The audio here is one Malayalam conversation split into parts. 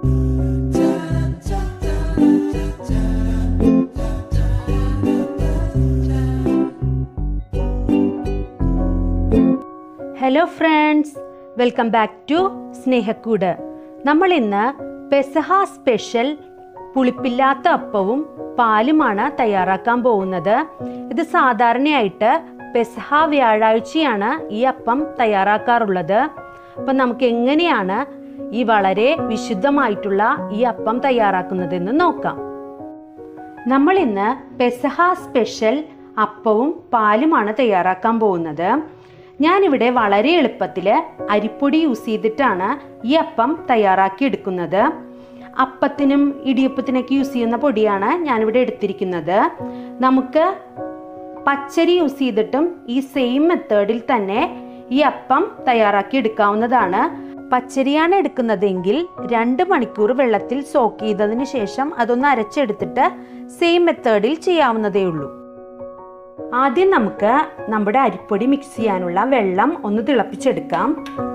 hello friends welcome back to Snehakkoodu നമ്മൾ ഇന്ന് പെസഹ സ്പെഷ്യൽ പുളിപ്പില്ലാത്ത അപ്പവും പാലുമാണ് തയ്യാറാക്കാൻ പോകുന്നത് ഇത് സാധാരണയായിട്ട് പെസഹ വ്യാഴാഴ്ചയാണ് ഈ അപ്പം തയ്യാറാക്കാറുള്ളത് അപ്പം നമുക്ക് എങ്ങനെയാണ് ഈ വളരെ വിശുദ്ധമായിട്ടുള്ള ഈ അപ്പം തയ്യാറാക്കുന്നതെന്ന് നോക്കാം നമ്മൾ ഇന്ന് പെസഹ സ്പെഷ്യൽ അപ്പവും പാലുമാണ് തയ്യാറാക്കാൻ പോകുന്നത് ഞാനിവിടെ വളരെ എളുപ്പത്തിൽ അരിപ്പൊടി യൂസ് ചെയ്തിട്ടാണ് ഈ അപ്പം തയ്യാറാക്കി എടുക്കുന്നത് അപ്പത്തിനും ഇടിയപ്പത്തിനൊക്കെ യൂസ് ചെയ്യുന്ന പൊടിയാണ് ഞാനിവിടെ എടുത്തിരിക്കുന്നത് നമുക്ക് പച്ചരി യൂസ് ചെയ്തിട്ടും ഈ സെയിം മെത്തേഡിൽ തന്നെ ഈ അപ്പം തയ്യാറാക്കി എടുക്കാവുന്നതാണ് പച്ചരിയാണ് എടുക്കുന്നതെങ്കിൽ രണ്ട് മണിക്കൂർ വെള്ളത്തിൽ സോക്ക് ചെയ്തതിന് ശേഷം അതൊന്ന് അരച്ചെടുത്തിട്ട് സെയിം മെത്തേഡിൽ ചെയ്യാവുന്നതേ ഉള്ളൂ ആദ്യം നമുക്ക് നമ്മുടെ അരിപ്പൊടി മിക്സ് ചെയ്യാനുള്ള വെള്ളം ഒന്ന് തിളപ്പിച്ചെടുക്കാം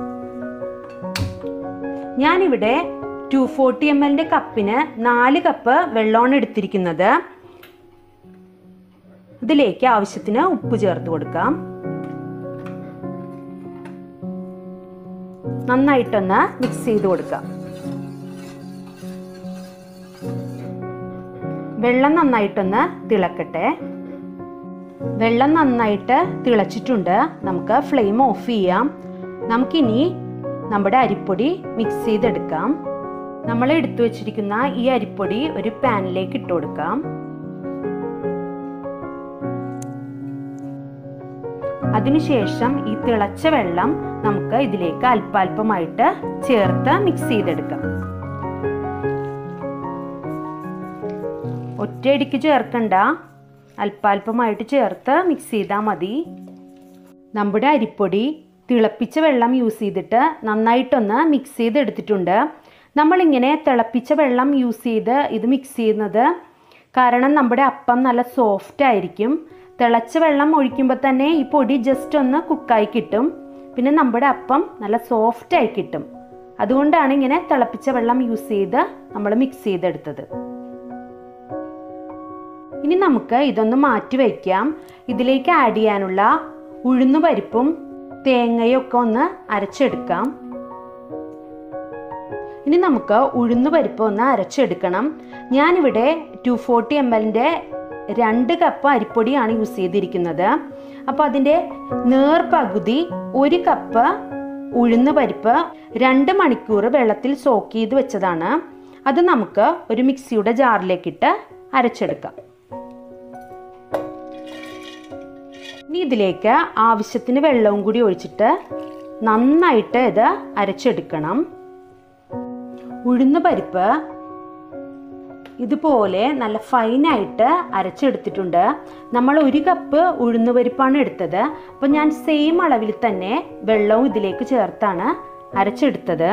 ഞാനിവിടെ ടു ഫോർട്ടി എം എല്ലിൻ്റെ കപ്പിന് നാല് കപ്പ് വെള്ളമാണ് എടുത്തിരിക്കുന്നത് ഇതിലേക്ക് ആവശ്യത്തിന് ഉപ്പ് ചേർത്ത് കൊടുക്കാം നന്നായിട്ടൊന്ന് മിക്സ് ചെയ്ത് കൊടുക്കാം വെള്ളം നന്നായിട്ടൊന്ന് തിളക്കട്ടെ വെള്ളം നന്നായിട്ട് തിളച്ചിട്ടുണ്ട് നമുക്ക് ഫ്ലെയിം ഓഫ് ചെയ്യാം നമുക്കിനി നമ്മുടെ അരിപ്പൊടി മിക്സ് ചെയ്തെടുക്കാം നമ്മൾ എടുത്തു വെച്ചിരിക്കുന്ന ഈ അരിപ്പൊടി ഒരു പാനിലേക്ക് ഇട്ട് കൊടുക്കാം അതിനുശേഷം ഈ തിളച്ച വെള്ളം നമുക്ക് ഇതിലേക്ക് അല്പാൽപമായിട്ട് ചേർത്ത് മിക്സ് ചെയ്തെടുക്കാം ഒറ്റയടിക്ക് ചേർക്കണ്ട അല്പാൽപമായിട്ട് ചേർത്ത് മിക്സ് ചെയ്താൽ മതി നമ്മുടെ അരിപ്പൊടി തിളപ്പിച്ച വെള്ളം യൂസ് ചെയ്തിട്ട് നന്നായിട്ടൊന്ന് മിക്സ് ചെയ്ത് എടുത്തിട്ടുണ്ട് നമ്മളിങ്ങനെ തിളപ്പിച്ച വെള്ളം യൂസ് ചെയ്ത് ഇത് മിക്സ് ചെയ്യുന്നത് കാരണം നമ്മുടെ അപ്പം നല്ല സോഫ്റ്റ് ആയിരിക്കും തിളച്ച വെള്ളം ഒഴിക്കുമ്പോൾ തന്നെ ഈ പൊടി ജസ്റ്റ് ഒന്ന് കുക്കായി കിട്ടും പിന്നെ നമ്മുടെ അപ്പം നല്ല സോഫ്റ്റ് ആയി കിട്ടും അതുകൊണ്ടാണ് ഇങ്ങനെ തിളപ്പിച്ച വെള്ളം യൂസ് ചെയ്ത് നമ്മൾ മിക്സ് ചെയ്തെടുത്തത് ഇനി നമുക്ക് ഇതൊന്ന് മാറ്റി വയ്ക്കാം ഇതിലേക്ക് ആഡ് ചെയ്യാനുള്ള ഉഴുന്നു പരിപ്പും തേങ്ങയും ഒക്കെ ഒന്ന് അരച്ചെടുക്കാം ഇനി നമുക്ക് ഉഴുന്നു പരിപ്പ് ഒന്ന് അരച്ചെടുക്കണം ഞാനിവിടെ ടു ഫോർട്ടി എം എല്ലിൻ്റെ രണ്ട് കപ്പ് അരിപ്പൊടിയാണ് യൂസ് ചെയ്തിരിക്കുന്നത് അപ്പോൾ അതിൻ്റെ നേർ പകുതി ഒരു കപ്പ് ഉഴുന്ന് പരിപ്പ് രണ്ട് മണിക്കൂർ വെള്ളത്തിൽ സോക്ക് ചെയ്ത് വെച്ചതാണ് അത് നമുക്ക് ഒരു മിക്സിയുടെ ജാറിലേക്കിട്ട് അരച്ചെടുക്കാം ഇനി ഇതിലേക്ക് ആവശ്യത്തിന് വെള്ളവും കൂടി ഒഴിച്ചിട്ട് നന്നായിട്ട് ഇത് അരച്ചെടുക്കണം ഉഴുന്ന് പരിപ്പ് ഇതുപോലെ നല്ല ഫൈനായിട്ട് അരച്ചെടുത്തിട്ടുണ്ട് നമ്മൾ ഒരു കപ്പ് ഉഴുന്ന് പരിപ്പാണ് എടുത്തത് അപ്പോൾ ഞാൻ സെയിം അളവിൽ തന്നെ വെള്ളവും ഇതിലേക്ക് ചേർത്താണ് അരച്ചെടുത്തത്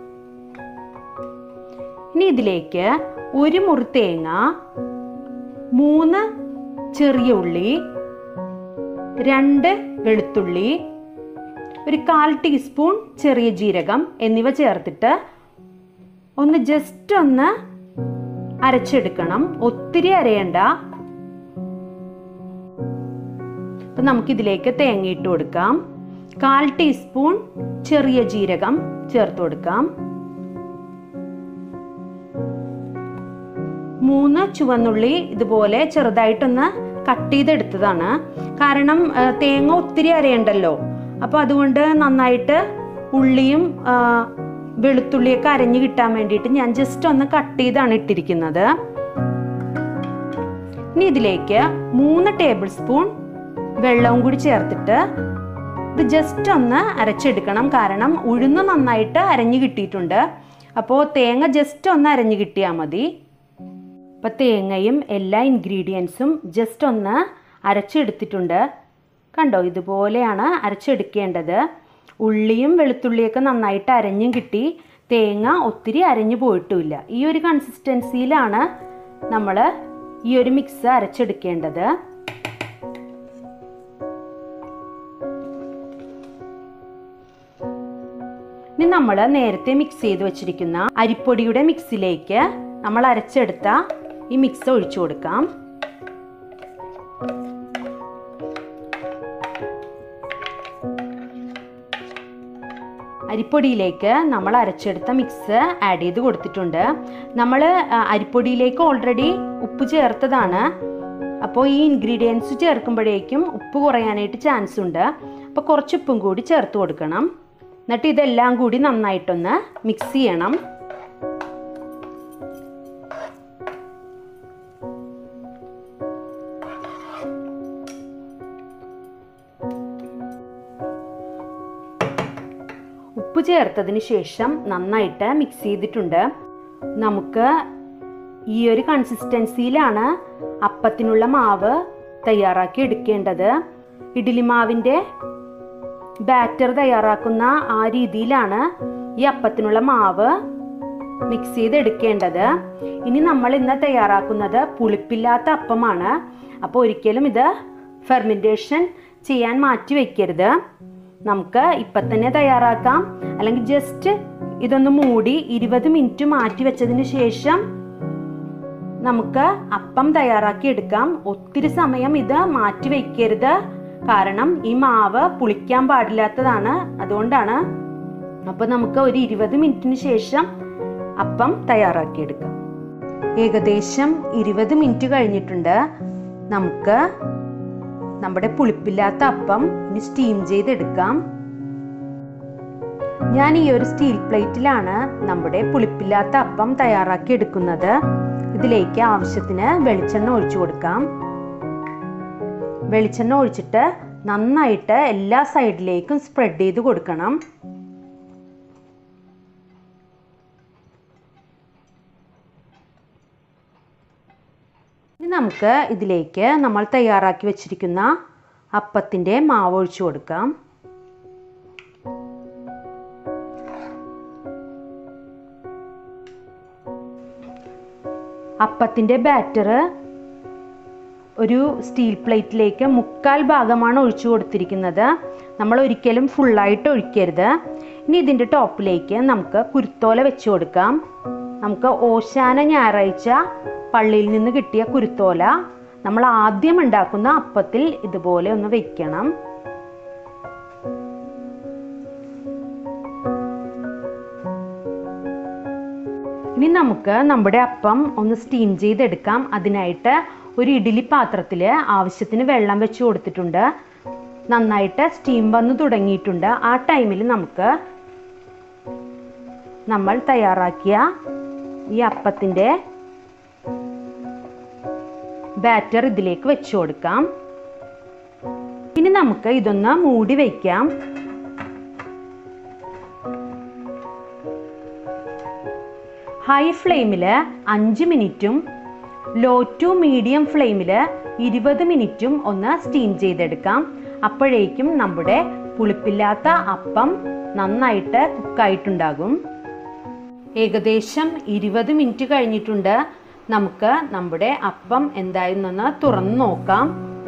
ഇനി ഇതിലേക്ക് ഒരു മുറി തേങ്ങ മൂന്ന് ചെറിയ ഉള്ളി രണ്ട് വെളുത്തുള്ളി ഒരു കാൽ ടീസ്പൂൺ ചെറിയ ജീരകം എന്നിവ ചേർത്തിട്ട് ഒന്ന് ജസ്റ്റ് ഒന്ന് അരച്ചെടുക്കണം ഒത്തിരി അരയണ്ട അപ്പം നമുക്കിതിലേക്ക് തേങ്ങ ഇട്ട് കൊടുക്കാം കാൽ ടീസ്പൂൺ ചെറിയ ജീരകം ചേർത്ത് കൊടുക്കാം മൂന്ന് ചുവന്നുള്ളി ഇതുപോലെ ചെറുതായിട്ടൊന്ന് കട്ട് ചെയ്തെടുത്തതാണ് കാരണം തേങ്ങ ഒത്തിരി അരയണ്ടല്ലോ അപ്പോൾ അതുകൊണ്ട് നന്നായിട്ട് ഉള്ളിയും വെളുത്തുള്ളിയൊക്കെ അരഞ്ഞു കിട്ടാൻ വേണ്ടിയിട്ട് ഞാൻ ജസ്റ്റ് ഒന്ന് കട്ട് ചെയ്താണ് ഇട്ടിരിക്കുന്നത് ഇനി ഇതിലേക്ക് മൂന്ന് ടേബിൾ സ്പൂൺ വെള്ളവും കൂടി ചേർത്തിട്ട് ഇത് ജസ്റ്റ് ഒന്ന് അരച്ചെടുക്കണം കാരണം ഉഴുന്ന് നന്നായിട്ട് അരഞ്ഞു കിട്ടിയിട്ടുണ്ട് അപ്പോൾ തേങ്ങ ജസ്റ്റ് ഒന്ന് അരഞ്ഞു കിട്ടിയാൽ മതി അപ്പോൾ തേങ്ങയും എല്ലാ ഇൻഗ്രീഡിയൻസും ജസ്റ്റ് ഒന്ന് അരച്ചെടുത്തിട്ടുണ്ട് കണ്ടോ ഇതുപോലെയാണ് അരച്ചെടുക്കേണ്ടത് ഉള്ളിയും വെളുത്തുള്ളിയൊക്കെ നന്നായിട്ട് അരഞ്ഞും കിട്ടി തേങ്ങ ഒത്തിരി അരഞ്ഞു പോയിട്ടുമില്ല ഈ ഒരു കൺസിസ്റ്റൻസിയിലാണ് നമ്മൾ ഈ ഒരു മിക്സ് അരച്ചെടുക്കേണ്ടത് ഇനി നമ്മൾ നേരത്തെ മിക്സ് ചെയ്ത് വെച്ചിരിക്കുന്ന അരിപ്പൊടിയുടെ മിക്സിലേക്ക് നമ്മൾ അരച്ചെടുത്ത ഈ മിക്സ് ഒഴിച്ചു കൊടുക്കാം അരിപ്പൊടിയിലേക്ക് നമ്മൾ അരച്ചെടുത്ത മിക്സ് ആഡ് ചെയ്ത് കൊടുത്തിട്ടുണ്ട് നമ്മൾ അരിപ്പൊടിയിലേക്ക് ഓൾറെഡി ഉപ്പ് ചേർത്തതാണ് അപ്പോൾ ഈ ഇൻഗ്രീഡിയൻസ് ചേർക്കുമ്പോഴേക്കും ഉപ്പ് കുറയാനായിട്ട് ചാൻസ് ഉണ്ട് അപ്പോൾ കുറച്ച് ഉപ്പും കൂടി ചേർത്ത് കൊടുക്കണം എന്നിട്ട് ഇതെല്ലാം കൂടി നന്നായിട്ടൊന്ന് മിക്സ് ചെയ്യണം ഉപ്പ് ചേർത്തതിന് ശേഷം നന്നായിട്ട് മിക്സ് ചെയ്തിട്ടുണ്ട് നമുക്ക് ഈ ഒരു കൺസിസ്റ്റൻസിയിലാണ് അപ്പത്തിനുള്ള മാവ് തയ്യാറാക്കി എടുക്കേണ്ടത് ഇഡ്ഡലി മാവിൻ്റെ ബാറ്റർ തയ്യാറാക്കുന്ന ആ രീതിയിലാണ് ഈ അപ്പത്തിനുള്ള മാവ് മിക്സ് ചെയ്ത് എടുക്കേണ്ടത് ഇനി നമ്മൾ ഇന്ന് തയ്യാറാക്കുന്നത് പുളിപ്പില്ലാത്ത അപ്പമാണ് അപ്പോൾ ഒരിക്കലും ഇത് ഫെർമെൻറ്റേഷൻ ചെയ്യാൻ മാറ്റി വെക്കരുത് നമുക്ക് ഇപ്പം തന്നെ തയ്യാറാക്കാം അല്ലെങ്കിൽ ജസ്റ്റ് ഇതൊന്ന് മൂടി ഇരുപത് മിനിറ്റ് മാറ്റി വെച്ചതിന് ശേഷം നമുക്ക് അപ്പം തയ്യാറാക്കി എടുക്കാം ഒത്തിരി സമയം ഇത് മാറ്റി വെക്കരുത് കാരണം ഈ മാവ് പുളിക്കാൻ പാടില്ലാത്തതാണ് അതുകൊണ്ടാണ് അപ്പോൾ നമുക്ക് ഒരു ഇരുപത് മിനിറ്റിന് ശേഷം അപ്പം തയ്യാറാക്കി എടുക്കാം ഏകദേശം ഇരുപത് മിനിറ്റ് കഴിഞ്ഞിട്ടുണ്ട് നമുക്ക് നമ്മുടെ പുളിപ്പില്ലാത്ത അപ്പം ഇനി സ്റ്റീം ചെയ്തെടുക്കാം ഞാൻ ഈ ഒരു സ്റ്റീൽ പ്ലേറ്റിലാണ് നമ്മുടെ പുളിപ്പില്ലാത്ത അപ്പം തയ്യാറാക്കി എടുക്കുന്നത് ഇതിലേക്ക് ആവശ്യത്തിന് വെളിച്ചെണ്ണ ഒഴിച്ചു കൊടുക്കാം വെളിച്ചെണ്ണ ഒഴിച്ചിട്ട് നന്നായിട്ട് എല്ലാ സൈഡിലേക്കും സ്പ്രെഡ് ചെയ്ത് കൊടുക്കണം ഇനി നമുക്ക് ഇതിലേക്ക് നമ്മൾ തയ്യാറാക്കി വെച്ചിരിക്കുന്ന അപ്പത്തിൻ്റെ മാവ് ഒഴിച്ചു കൊടുക്കാം അപ്പത്തിൻ്റെ ബാറ്റർ ഒരു സ്റ്റീൽ പ്ലേറ്റിലേക്ക് മുക്കാൽ ഭാഗമാണ് ഒഴിച്ചു കൊടുത്തിരിക്കുന്നത് നമ്മൾ ഒരിക്കലും ഫുള്ളായിട്ട് ഒഴിക്കരുത് ഇനി ഇതിൻ്റെ ടോപ്പിലേക്ക് നമുക്ക് കുരുത്തോല വെച്ച് കൊടുക്കാം നമുക്ക് ഓശാന ഞായറാഴ്ച പള്ളിയിൽ നിന്ന് കിട്ടിയ കുരുത്തോല നമ്മൾ ആദ്യം ഉണ്ടാക്കുന്ന അപ്പത്തിൽ ഇതുപോലെ ഒന്ന് വെക്കണം ഇനി നമുക്ക് നമ്മുടെ അപ്പം ഒന്ന് സ്റ്റീം ചെയ്തെടുക്കാം അതിനായിട്ട് ഒരു ഇഡ്ഡലി പാത്രത്തിൽ ആവശ്യത്തിന് വെള്ളം വെച്ച് കൊടുത്തിട്ടുണ്ട് നന്നായിട്ട് സ്റ്റീം വന്ന് തുടങ്ങിയിട്ടുണ്ട് ആ ടൈമിൽ നമുക്ക് നമ്മൾ തയ്യാറാക്കിയ ഈ അപ്പത്തിൻ്റെ ബാറ്റർ ഇതിലേക്ക് വെച്ച് കൊടുക്കാം ഇനി നമുക്ക് ഇതൊന്ന് മൂടി വയ്ക്കാം ഹൈ ഫ്ലെയിമിൽ അഞ്ച് മിനിറ്റും ലോ ടു മീഡിയം ഫ്ലെയിമിൽ ഇരുപത് മിനിറ്റും ഒന്ന് സ്റ്റീം ചെയ്തെടുക്കാം അപ്പോഴേക്കും നമ്മുടെ പുളിപ്പില്ലാത്ത അപ്പം നന്നായിട്ട് കുക്കായിട്ടുണ്ടാകും ഏകദേശം ഇരുപത് മിനിറ്റ് കഴിഞ്ഞിട്ടുണ്ട് നമുക്ക് നമ്മുടെ അപ്പം എന്തായെന്നൊന്ന് തുറന്നു നോക്കാം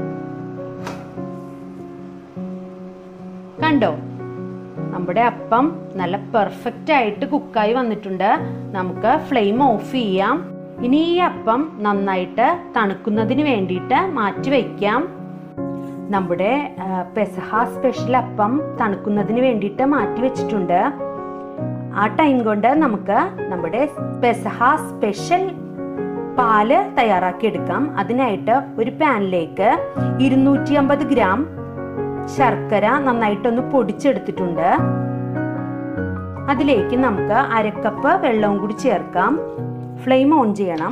കണ്ടോ നമ്മുടെ അപ്പം നല്ല പെർഫെക്റ്റ് ആയിട്ട് കുക്കായി വന്നിട്ടുണ്ട് നമുക്ക് ഫ്ലെയിം ഓഫ് ചെയ്യാം ഇനി ഈ അപ്പം നന്നായിട്ട് തണുക്കുന്നതിന് വേണ്ടിയിട്ട് മാറ്റി വയ്ക്കാം നമ്മുടെ ആ, പെസഹ സ്പെഷ്യൽ അപ്പം തണുക്കുന്നതിന് വേണ്ടിയിട്ട് മാറ്റി വെച്ചിട്ടുണ്ട് ആ ടൈം കൊണ്ട് നമുക്ക് നമ്മുടെ പെസഹ സ്പെഷ്യൽ പാല് തയ്യാറാക്കി എടുക്കാം അതിനായിട്ട് ഒരു പാനിലേക്ക് ഇരുന്നൂറ്റി അമ്പത് ഗ്രാം ശർക്കര നന്നായിട്ടൊന്ന് പൊടിച്ചെടുത്തിട്ടുണ്ട് അതിലേക്ക് നമുക്ക് അരക്കപ്പ് വെള്ളവും കൂടി ചേർക്കാം ഫ്ലെയിം ഓൺ ചെയ്യണം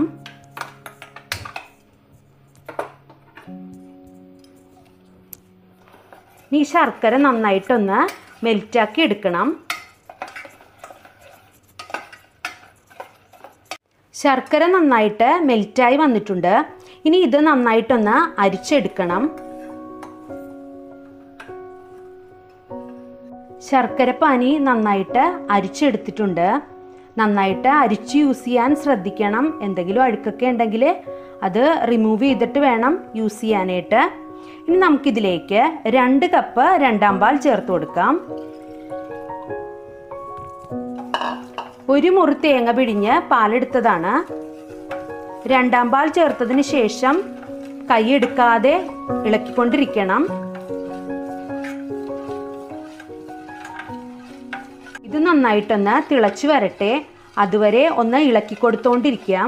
ഈ ശർക്കര നന്നായിട്ടൊന്ന് മെൽറ്റാക്കി എടുക്കണം ശർക്കര നന്നായിട്ട് മെൽറ്റായി വന്നിട്ടുണ്ട് ഇനി ഇത് നന്നായിട്ടൊന്ന് അരിച്ചെടുക്കണം ശർക്കര പാനി നന്നായിട്ട് അരിച്ചെടുത്തിട്ടുണ്ട് നന്നായിട്ട് അരിച്ച് യൂസ് ചെയ്യാൻ ശ്രദ്ധിക്കണം എന്തെങ്കിലും അഴുക്കൊക്കെ ഉണ്ടെങ്കിൽ അത് റിമൂവ് ചെയ്തിട്ട് വേണം യൂസ് ചെയ്യാനായിട്ട് ഇനി നമുക്കിതിലേക്ക് രണ്ട് കപ്പ് രണ്ടാം പാൽ ചേർത്ത് കൊടുക്കാം ഒരു മുറി തേങ്ങ പിഴിഞ്ഞ് പാലെടുത്തതാണ് രണ്ടാം പാൽ ചേർത്തതിന് ശേഷം കൈയെടുക്കാതെ ഇളക്കിക്കൊണ്ടിരിക്കണം ഇത് നന്നായിട്ടൊന്ന് തിളച്ചു വരട്ടെ അതുവരെ ഒന്ന് ഇളക്കി കൊടുത്തോണ്ടിരിക്കാം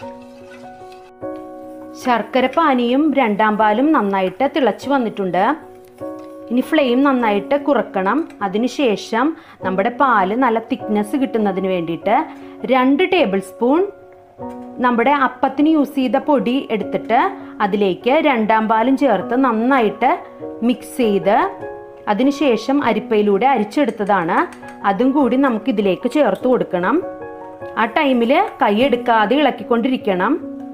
ശർക്കര പാനിയും രണ്ടാം പാലും നന്നായിട്ട് തിളച്ചു വന്നിട്ടുണ്ട് ഇനി ഫ്ലെയിം നന്നായിട്ട് കുറക്കണം അതിനുശേഷം നമ്മുടെ പാല് നല്ല തിക്നെസ് കിട്ടുന്നതിന് വേണ്ടിയിട്ട് രണ്ട് ടേബിൾ സ്പൂൺ നമ്മുടെ അപ്പത്തിന് യൂസ് ചെയ്ത പൊടി എടുത്തിട്ട് അതിലേക്ക് രണ്ടാം പാലും ചേർത്ത് നന്നായിട്ട് മിക്സ് ചെയ്ത് അതിനുശേഷം അരിപ്പയിലൂടെ അരിച്ചെടുത്തതാണ് അതും കൂടി നമുക്ക് ഇതിലേക്ക് ചേർത്ത് കൊടുക്കണം ആ ടൈമിൽ കൈയെടുക്കാതെ ഇളക്കിക്കൊണ്ടിരിക്കണം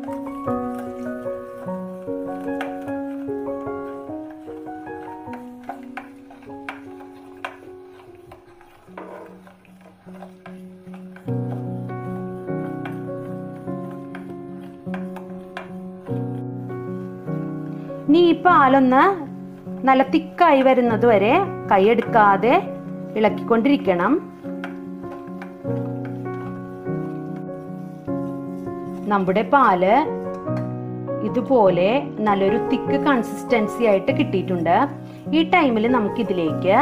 ഇനി ഈ പാലൊന്ന് നല്ല തിക്കായി വരുന്നത് വരെ കൈയെടുക്കാതെ ഇളക്കിക്കൊണ്ടിരിക്കണം നമ്മുടെ പാല് ഇതുപോലെ നല്ലൊരു തിക്ക് കൺസിസ്റ്റൻസി ആയിട്ട് കിട്ടിയിട്ടുണ്ട് ഈ ടൈമിൽ നമുക്കിതിലേക്ക്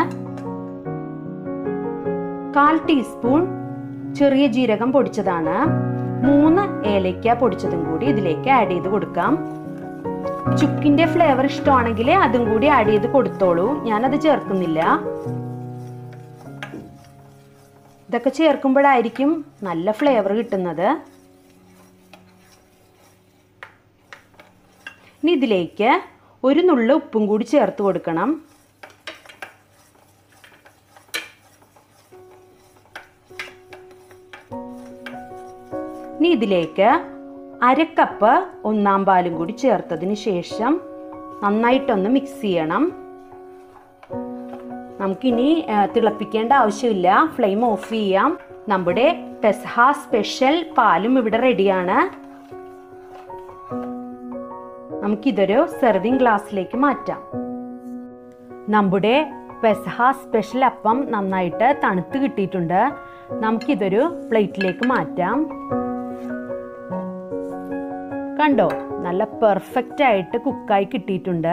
കാൽ ടീസ്പൂൺ ചെറിയ ജീരകം പൊടിച്ചതാണ് മൂന്ന് ഏലയ്ക്ക പൊടിച്ചതും കൂടി ഇതിലേക്ക് ആഡ് ചെയ്ത് കൊടുക്കാം ചുക്കിന്റെ ഫ്ലേവർ ഇഷ്ടമാണെങ്കിൽ അതും കൂടി ആഡ് ചെയ്ത് കൊടുത്തോളൂ ഞാനത് ചേർക്കുന്നില്ല ഇതൊക്കെ ചേർക്കുമ്പോഴായിരിക്കും നല്ല ഫ്ലേവർ കിട്ടുന്നത് ഇനി ഇതിലേക്ക് ഒരു നുള്ള ഉപ്പും കൂടി ചേർത്ത് കൊടുക്കണം ഇനി ഇതിലേക്ക് അരക്കപ്പ് ഒന്നാം പാലും കൂടി ചേർത്തതിന് ശേഷം നന്നായിട്ടൊന്ന് മിക്സ് ചെയ്യണം നമുക്കിനി ആ, തിളപ്പിക്കേണ്ട ആവശ്യമില്ല ഫ്ലെയിം ഓഫ് ചെയ്യാം നമ്മുടെ പെസഹ സ്പെഷ്യൽ പാലും ഇവിടെ റെഡിയാണ് നമുക്കിതൊരു സെർവിങ് ഗ്ലാസ്സിലേക്ക് മാറ്റാം നമ്മുടെ പെസഹ സ്പെഷ്യൽ അപ്പം നന്നായിട്ട് തണുത്ത് കിട്ടിയിട്ടുണ്ട് നമുക്കിതൊരു പ്ലേറ്റിലേക്ക് മാറ്റാം കണ്ടോ നല്ല പെർഫെക്റ്റ് ആയിട്ട് കുക്കായി കിട്ടിയിട്ടുണ്ട്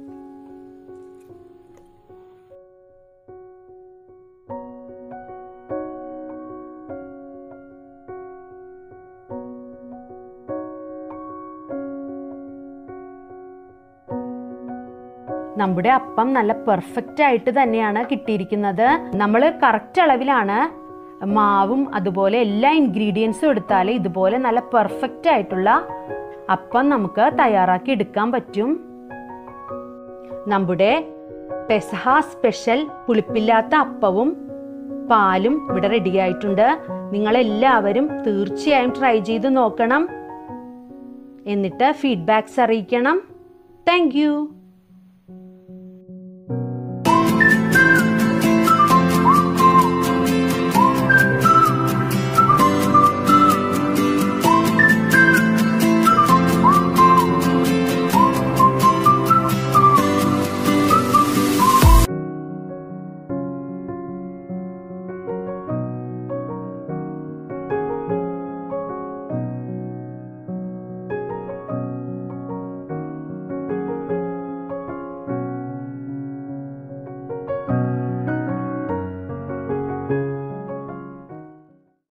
നമ്മുടെ അപ്പം നല്ല പെർഫെക്റ്റ് ആയിട്ട് തന്നെയാണ് കിട്ടിയിരിക്കുന്നത് നമ്മൾ കറക്റ്റ് അളവിലാണ് മാവും അതുപോലെ എല്ലാ ഇൻഗ്രീഡിയൻസും എടുത്താൽ ഇതുപോലെ നല്ല പെർഫെക്റ്റ് ആയിട്ടുള്ള അപ്പം നമുക്ക് തയ്യാറാക്കി എടുക്കാൻ പറ്റും നമ്മുടെ പെസഹ സ്പെഷ്യൽ പുളിപ്പില്ലാത്ത അപ്പവും പാലും ഇവിടെ റെഡി ആയിട്ടുണ്ട് നിങ്ങളെല്ലാവരും തീർച്ചയായും ട്രൈ ചെയ്ത് നോക്കണം എന്നിട്ട് ഫീഡ്ബാക്സ് അറിയിക്കണം താങ്ക്